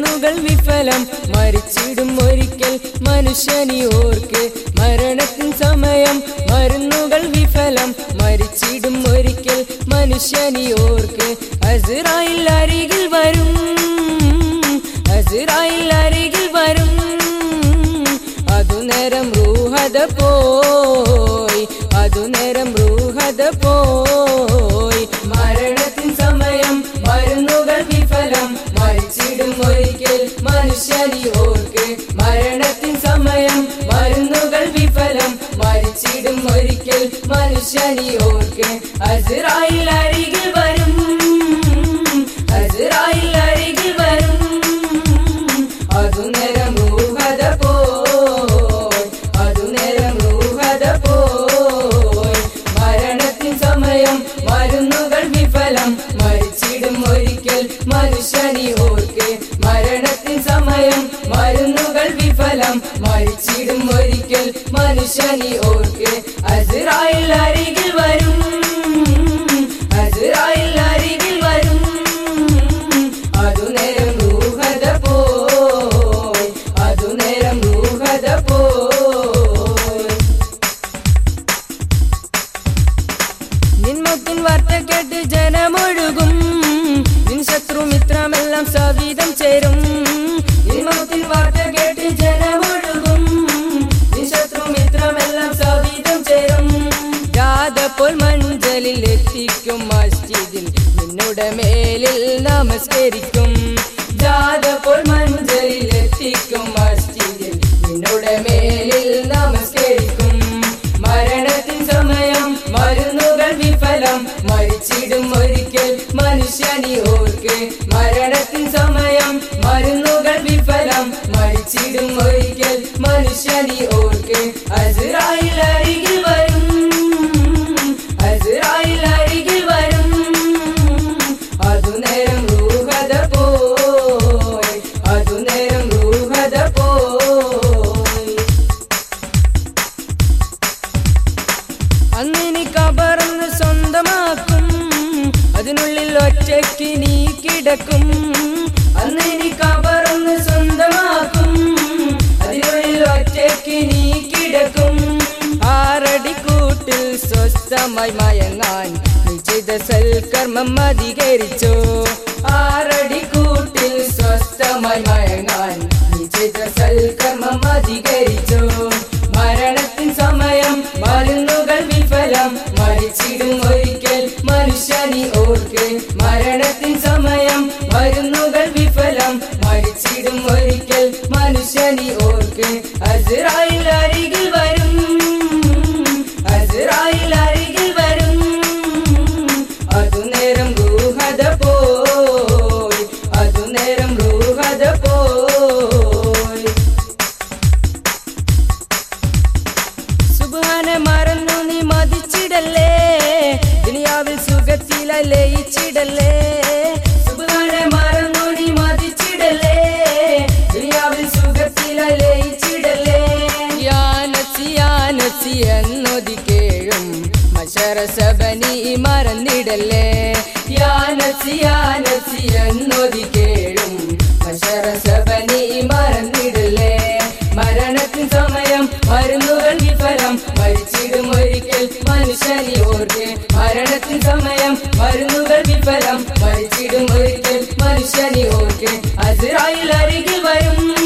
മരുന്നുകൾ വിഫലം മരിച്ചിടും ഒരിക്കൽ മനുഷ്യനി ഓർക്ക് മരണത്തിൻ സമയം മരുന്നുകൾ വിഫലം മരിച്ചിടും ഒരിക്കൽ മനുഷ്യനി ഓർക്ക് അസിറായിൽ അരികിൽ വരും അസിറായിൽ അരികിൽ വരും അതു നേരം റൂഹത പോയി അതു നേരം റൂഹത പോയി മരണത്തിൻ സമയം മരുന്നുകൾ വിഫലം മരിച്ചിടും ഒരിക്കൽ മനുഷ്യനി ഓർക്ക് മരണത്തിൻ സമയം മരുന്നുകൾ വിഫലം മരിച്ചിടും ഒരിക്കൽ മനുഷ്യനി ഓർക്ക് അസിറായിൽ അരികിൽ വരും അസിറായിൽ അരികിൽ വരും അതു നേരം റൂഹത പോയി അതു നേരം റൂഹത പോയി മരണത്തിൻ സമയം മരുന്നുകൾ വിഫലം മരിച്ചിടും ഒരിക്കൽ മനുഷ്യനി ഓർക്ക് മരണത്തിൻ സമയം മരുന്നുകൾ വിഫലം മരിച്ചിടും ഒരിക്കൽ മനുഷ്യനി ഓർക്ക് അസിറായിൽ അരികിൽ വരും അസിറായിൽ അരികിൽ വരും അതു നേരം റൂഹത പോയി അതു നേരം റൂഹത പോയി നിൻമുത്തിൻ വാർത്ത കേട്ട് ജനമൊഴുകും നിൻ ശത്രുമിത്രമെല്ലാം സവിധം ചേരും നിൻമുത്തിൻ വാർത്ത കേട്ട് ജനമൊഴുകും നിൻ ശത്രുമിത്രമെല്ലാം സവിധം ചേരും രാധപ്പോൾ മഞ്ചലിൽ എത്തിക്കും മസ്ജിദിൽ നിന്നുടെ മേലിൽ നമസ്കരിക്കും ജാതപ്പോൾ മഞ്ചലിൽ എത്തിക്കും മസ്ജിദിൽ നിന്നുടെ മേലിൽ നമസ്കരിക്കും മരണത്തിൻ സമയം മരുന്നുകൾ വിഫലം മരിച്ചിടും ഒരിക്കൽ മനുഷ്യനി ഓർക്ക് മരണത്തിൻ സമയം മരുന്നുകൾ വിഫലം മരിച്ചിടും ഒരിക്കൽ മനുഷ്യനി ഓർക്ക് അസിറായിൽ അരികിൽ വരും അസിറായിൽ അരികിൽ വരും അതു നേരം റൂഹത പോയി അതു നേരം റൂഹത പോയി അന്ന് നീ കബറന്ന് സ്വന്തമാക്കും അതിനുള്ളിൽ ഒറ്റയ്ക്ക് നീ കിടക്കും അന്ന് നീ കബറന്ന് സ്വന്തമാക്കും അതിനുള്ളിൽ ഒറ്റയ്ക്ക് നീ കിടക്കും ആറടി കൂട്ടിൽ സ്വസ്ഥമായി മയങ്ങാൻ നീ ചെയ്ത സൽക്കർമ്മം അധികരിച്ചോ ആറടി കൂട്ടിൽ സ്വസ്ഥമായി മയങ്ങാൻ നീ ചെയ്ത സൽക്കർമ്മം അധികരിച്ചോ മരണത്തിൻ സമയം മരുന്നുകൾ വിഫലം മരിച്ചിടും ഒരിക്കൽ മനുഷ്യനി ഓർക്ക് മരണത്തിൻ സമയം മരുന്നുകൾ വിഫലം മരിച്ചിടും ഒരിക്കൽ മനുഷ്യനി ഓർക്ക് അസിറായിൽ അരികിൽ വരും അസിറായിൽ അരികിൽ വരും അതു നേരം റൂഹത പോയി അതു നേരം റൂഹത പോയി സുബാനെ മറന്നു നീ മതിച്ചിടല്ലേ ദുനിയാവിൽ സുഖത്തില ലയിച്ചിടല്ലേ സുബാനെ മറന്നു നീ മതിച്ചിടല്ലേ ദുനിയാവിൽ സുഖത്തില ലയിച്ചിടല്ലേ യാനസി യാനസി എന്നൊതി കേഴും മശരസബനി മറന്നിടല്ലേ യാനസി യാനസി എന്നൊതി കേഴും മശരസബനി മറന്നിടല്ലേ മരണത്തിൻ സമയം മരുന്നുകൾ വിഫലം മരിച്ചിടും ഒരിക്കൽ മനുഷ്യനി ഓർക്ക് മരണത്തിൻ സമയം മരുന്നുകൾ വിഫലം മരിച്ചിടും ഒരിക്കൽ മനുഷ്യനി ഓർക്ക് അസിറായിൽ അരികിൽ വരും